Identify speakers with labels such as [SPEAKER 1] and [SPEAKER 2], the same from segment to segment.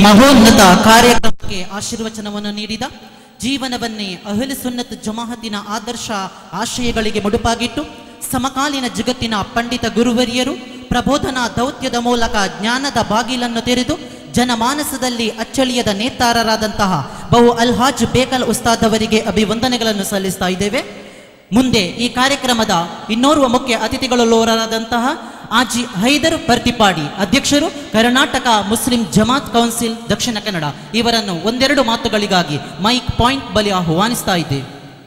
[SPEAKER 1] ಮಹೋನ್ನತ ಕಾರ್ಯಕ್ರಮಕ್ಕೆ ಆಶೀರ್ವಚನವನ್ನು ನೀಡಿದ ಜೀವನವನ್ನೇ ಅಹ್ಲು ಸುನ್ನತ್ ಜಮಾಹತಿನ ಆದರ್ಶ ಆಶಯಗಳಿಗೆ ಮುಡುಪಾಗಿಟ್ಟು ಸಮಕಾಲೀನ ಜಗತ್ತಿನ ಪಂಡಿತ ಗುರುವರಿಯರು ಪ್ರಬೋಧನಾ ದೌತ್ಯದ ಮೂಲಕ ಜ್ಞಾನದ ಬಾಗಿಲನ್ನು ತೆರೆದು ಜನಮಾನಸದಲ್ಲಿ ಅಚ್ಚಳಿಯದ ನೇತಾರರಾದಂತಹ ಬಹು ಅಲ್ಹಾಜ್ ಬೇಕಲ್ ಉಸ್ತಾದ್ ಅವರಿಗೆ ಅಭಿವಂದನೆಗಳನ್ನು ಸಲ್ಲಿಸ್ತಾ ಇದ್ದೇವೆ ಮುಂದೆ ಈ ಕಾರ್ಯಕ್ರಮದ ಇನ್ನೋರ್ವ ಮುಖ್ಯ ಅತಿಥಿಗಳಲ್ಲೋರಾದಂತಹ ಆಜಿ ಹೈದರ್ ಪರ್ತಿಪಾಡಿ ಅಧ್ಯಕ್ಷರು ಕರ್ನಾಟಕ ಮುಸ್ಲಿಂ ಜಮಾತ್ ಕೌನ್ಸಿಲ್ ದಕ್ಷಿಣ ಕನ್ನಡ ಇವರನ್ನು ಒಂದೆರಡು ಮಾತುಗಳಿಗಾಗಿ ಮೈಕ್ ಪಾಯಿಂಟ್ ಬಳಿ ಆಹ್ವಾನಿಸ್ತಾ ಇದ್ದೇವೆ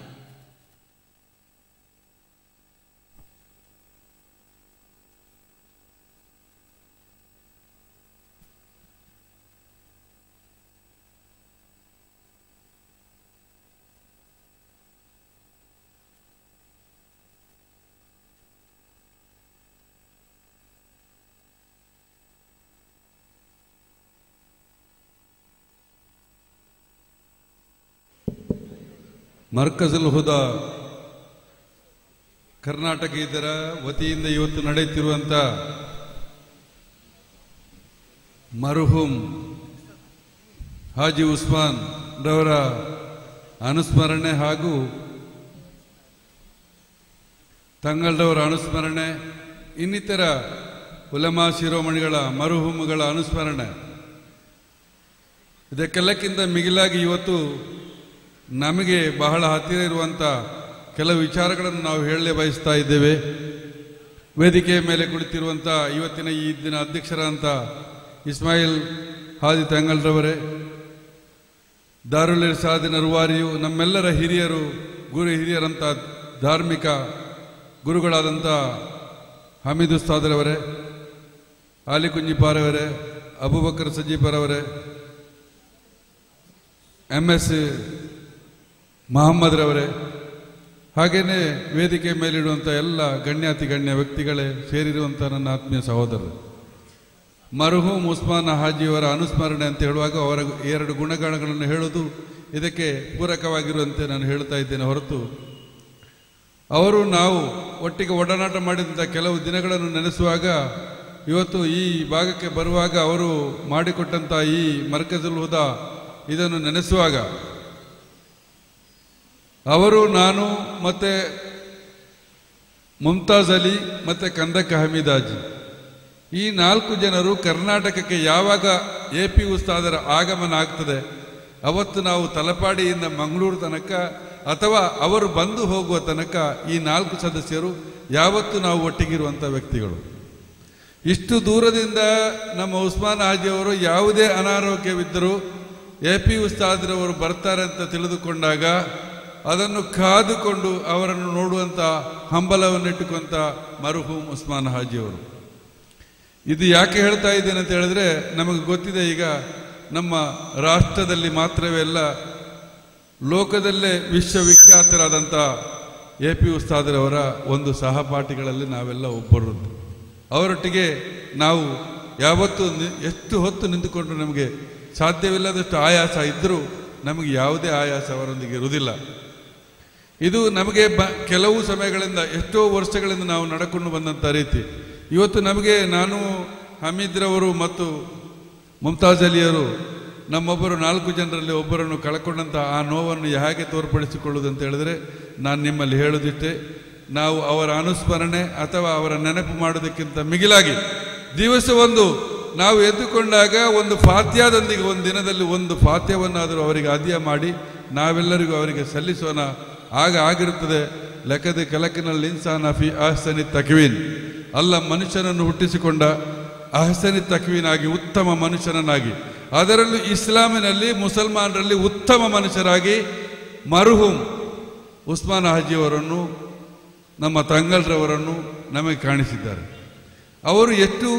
[SPEAKER 2] ಮರ್ಕಜುಲ್ ಹುದಾ ಕರ್ನಾಟಕ ಇದರ ವತಿಯಿಂದ ಇವತ್ತು ನಡೆಯುತ್ತಿರುವಂಥ ಮರುಹುಂ ಹಾಜಿ ಉಸ್ಮಾನ್ ರವರ ಅನುಸ್ಮರಣೆ ಹಾಗೂ ತಂಗಲ್ರವರ ಅನುಸ್ಮರಣೆ ಇನ್ನಿತರ ಉಲಮಾ ಶಿರೋಮಣಿಗಳ ಮರುಹುಮುಗಳ ಅನುಸ್ಮರಣೆ ಇದಕ್ಕೆಲ್ಲಕ್ಕಿಂತ ಮಿಗಿಲಾಗಿ ಇವತ್ತು ನಮಗೆ ಬಹಳ ಹತ್ತಿರ ಇರುವಂಥ ಕೆಲವು ವಿಚಾರಗಳನ್ನು ನಾವು ಹೇಳಲೇ ಬಯಸ್ತಾ ಇದ್ದೇವೆ ವೇದಿಕೆಯ ಮೇಲೆ ಕುಳಿತಿರುವಂಥ ಇವತ್ತಿನ ಈ ದಿನ ಅಧ್ಯಕ್ಷರಾದಂಥ ಇಸ್ಮಾಯಿಲ್ ಹಾದಿ ತಂಗಲ್ರವರೇ ದಾರುಲ್ ಸಾದಿನ ರುವಾರಿಯು ನಮ್ಮೆಲ್ಲರ ಹಿರಿಯರು ಗುರು ಹಿರಿಯರಂಥ ಧಾರ್ಮಿಕ ಗುರುಗಳಾದಂಥ ಹಮೀದ್ ಉಸ್ತಾದರವರೇ ಆಲಿ ಕುಂಜಿಪಾರವರೇ ಅಬುಬಕರ್ ಸಜೀಪರವರೇ ಎಂ ಎಸ್ ಮಹಮ್ಮದ್ರವರೇ ಹಾಗೆಯೇ ವೇದಿಕೆ ಮೇಲಿಡುವಂಥ ಎಲ್ಲ ಗಣ್ಯಾತಿ ಗಣ್ಯ ವ್ಯಕ್ತಿಗಳೇ ಸೇರಿರುವಂಥ ನನ್ನ ಆತ್ಮೀಯ ಸಹೋದರರು ಮರುಹೂಮ್ ಉಸ್ಮಾನ್ ಹಾಜಿಯವರ ಅನುಸ್ಮರಣೆ ಅಂತ ಹೇಳುವಾಗ ಅವರ ಎರಡು ಗುಣಗಣಗಳನ್ನು ಹೇಳುವುದು ಇದಕ್ಕೆ ಪೂರಕವಾಗಿರುವಂತೆ ನಾನು ಹೇಳ್ತಾ ಇದ್ದೇನೆ ಹೊರತು ಅವರು ನಾವು ಒಟ್ಟಿಗೆ ಒಡನಾಟ ಮಾಡಿದಂಥ ಕೆಲವು ದಿನಗಳನ್ನು ನೆನೆಸುವಾಗ ಇವತ್ತು ಈ ಭಾಗಕ್ಕೆ ಬರುವಾಗ ಅವರು ಮಾಡಿಕೊಟ್ಟಂಥ ಈ ಮರ್ಕಜುಲ್ ಹುದಾ ಇದನ್ನು ನೆನೆಸುವಾಗ ಅವರು ನಾನು ಮತ್ತೆ ಮುಮ್ತಾಜ್ ಅಲಿ ಮತ್ತೆ ಕಂದಕ್ಕ ಹಮೀದಾಜಿ ಈ ನಾಲ್ಕು ಜನರು ಕರ್ನಾಟಕಕ್ಕೆ ಯಾವಾಗ ಎ ಪಿ ಉಸ್ತಾದರ ಆಗಮನ ಆಗ್ತದೆ ಅವತ್ತು ನಾವು ತಲಪಾಡಿಯಿಂದ ಮಂಗಳೂರು ತನಕ ಅಥವಾ ಅವರು ಬಂದು ಹೋಗುವ ತನಕ ಈ ನಾಲ್ಕು ಸದಸ್ಯರು ಯಾವತ್ತು ನಾವು ಒಟ್ಟಿಗಿರುವಂಥ ವ್ಯಕ್ತಿಗಳು ಇಷ್ಟು ದೂರದಿಂದ ನಮ್ಮ ಉಸ್ಮಾನ್ ಹಾಜಿಯವರು ಯಾವುದೇ ಅನಾರೋಗ್ಯವಿದ್ದರೂ ಎ ಪಿ ಉಸ್ತಾದ್ರವರು ಬರ್ತಾರೆ ಅಂತ ತಿಳಿದುಕೊಂಡಾಗ ಅದನ್ನು ಕಾದುಕೊಂಡು ಅವರನ್ನು ನೋಡುವಂಥ ಹಂಬಲವನ್ನಿಟ್ಟುಕೊಂತ ಮರುಹೂಮ್ ಉಸ್ಮಾನ್ ಹಾಜಿಯವರು ಇದು ಯಾಕೆ ಹೇಳ್ತಾ ಇದ್ದೇನೆ ಅಂತ ಹೇಳಿದ್ರೆ ನಮಗೆ ಗೊತ್ತಿದೆ ಈಗ ನಮ್ಮ ರಾಷ್ಟ್ರದಲ್ಲಿ ಮಾತ್ರವೇ ಅಲ್ಲ ಲೋಕದಲ್ಲೇ ವಿಶ್ವವಿಖ್ಯಾತರಾದಂಥ ಎ ಪಿ ಉಸ್ತಾದರವರ ಒಂದು ಸಹಪಾಠಿಗಳಲ್ಲಿ ನಾವೆಲ್ಲ ಒಬ್ಬರು ಅವರೊಟ್ಟಿಗೆ ನಾವು ಯಾವತ್ತೂ ನಿ- ಎಷ್ಟು ಹೊತ್ತು ನಿಂತುಕೊಂಡು ನಮಗೆ ಸಾಧ್ಯವಿಲ್ಲದಷ್ಟು ಆಯಾಸ ಇದ್ದರೂ ನಮಗೆ ಯಾವುದೇ ಆಯಾಸ ಅವರೊಂದಿಗೆ ಇರುವುದಿಲ್ಲ ಇದು ನಮಗೆ ಬ ಕೆಲವು ಸಮಯಗಳಿಂದ ಎಷ್ಟೋ ವರ್ಷಗಳಿಂದ ನಾವು ನಡ್ಕೊಂಡು ಬಂದಂಥ ರೀತಿ ಇವತ್ತು ನಮಗೆ ನಾನು ಹಮೀದ್ರವರು ಮತ್ತು ಮುಮ್ತಾಜ್ ಅಲಿಯರು ನಮ್ಮೊಬ್ಬರು ನಾಲ್ಕು ಜನರಲ್ಲಿ ಒಬ್ಬರನ್ನು ಕಳ್ಕೊಂಡಂಥ ಆ ನೋವನ್ನು ಹೇಗೆ ತೋರ್ಪಡಿಸಿಕೊಳ್ಳುವುದು ಅಂತ ಹೇಳಿದ್ರೆ ನಾನು ನಿಮ್ಮಲ್ಲಿ ಹೇಳುದಿಷ್ಟೇ ನಾವು ಅವರ ಅನುಸ್ಮರಣೆ ಅಥವಾ ಅವರ ನೆನಪು ಮಾಡೋದಕ್ಕಿಂತ ಮಿಗಿಲಾಗಿ ದಿವಸವೊಂದು ನಾವು ಎದ್ದುಕೊಂಡಾಗ ಒಂದು ಫಾತ್ಯದೊಂದಿಗೆ ಒಂದು ದಿನದಲ್ಲಿ ಒಂದು ಫಾತ್ಯವನ್ನಾದರೂ ಅವರಿಗೆ ಅಧ್ಯ ಮಾಡಿ ನಾವೆಲ್ಲರಿಗೂ ಅವರಿಗೆ ಸಲ್ಲಿಸೋಣ ಆಗ ಆಗಿರುತ್ತದೆ ಲೆಕ್ಕದ ಕೆಲಕಿನಲ್ಲಿ ಇನ್ಸಾನ ಫಿ ಅಹಸನಿ ತಕ್ವೀನ್ ಅಲ್ಲ ಮನುಷ್ಯನನ್ನು ಹುಟ್ಟಿಸಿಕೊಂಡ ಅಹಸನಿ ತಕ್ವೀನಾಗಿ ಉತ್ತಮ ಮನುಷ್ಯನನ್ನಾಗಿ ಅದರಲ್ಲೂ ಇಸ್ಲಾಮಿನಲ್ಲಿ ಮುಸಲ್ಮಾನರಲ್ಲಿ ಉತ್ತಮ ಮನುಷ್ಯರಾಗಿ ಮರುಹುಮ್ ಉಸ್ಮಾನ್ ಹಾಜಿಯವರನ್ನು ನಮ್ಮ ತಂಗಲ್ರವರನ್ನು ನಮಗೆ ಕಾಣಿಸಿದ್ದಾರೆ ಅವರು ಎಷ್ಟು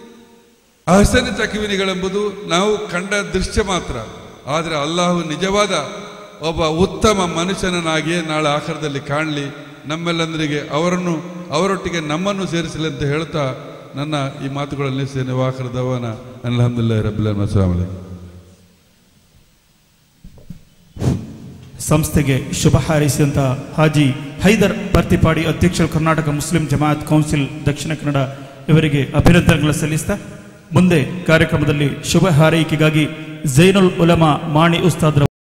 [SPEAKER 2] ಅಹಸನಿ ತಕ್ವಿನಿಗಳೆಂಬುದು ನಾವು ಕಂಡ ದೃಶ್ಯ ಮಾತ್ರ ಆದರೆ ಅಲ್ಲಾಹು ನಿಜವಾದ ಒಬ್ಬ ಉತ್ತಮ ಮನುಷ್ಯನನ್ನಾಗಿಯೇ ನಾಳೆ ಆಖರದಲ್ಲಿ ಕಾಣಲಿ ನಮ್ಮೆಲ್ಲಂದರಿಗೆ ಅವರನ್ನು ಅವರೊಟ್ಟಿಗೆ ನಮ್ಮನ್ನು ಸೇರಿಸಲಿ ಅಂತ ಹೇಳ್ತಾ ನನ್ನ ಈ ಮಾತುಗಳಲ್ಲಿ ಸೇನೆ ವಾಖರ ದವಾನ ಅಲ್ಹಮ್ದುಲ್ಲಾಹಿ ರಬ್ಬಿಲ್ ಆಲಮೀನ್. ಅಸ್ಸಲಾಮು ಅಲೈಕುಂ.
[SPEAKER 3] ಸಂಸ್ಥೆಗೆ ಶುಭ ಹಾರೈಸಿದಂಥ ಹಾಜಿ ಹೈದರ್ ಪರ್ತಿಪಾಡಿ ಅಧ್ಯಕ್ಷರು ಕರ್ನಾಟಕ ಮುಸ್ಲಿಂ ಜಮಾತ್ ಕೌನ್ಸಿಲ್ ದಕ್ಷಿಣ ಕನ್ನಡ ಇವರಿಗೆ ಅಭಿನಂದನೆಗಳು ಸಲ್ಲಿಸ್ತಾ ಮುಂದೆ ಕಾರ್ಯಕ್ರಮದಲ್ಲಿ ಶುಭ ಹಾರೈಕೆಗಾಗಿ ಜೈನುಲ್ ಉಲಮಾ ಮಾಣಿ ಉಸ್ತಾದ್ರ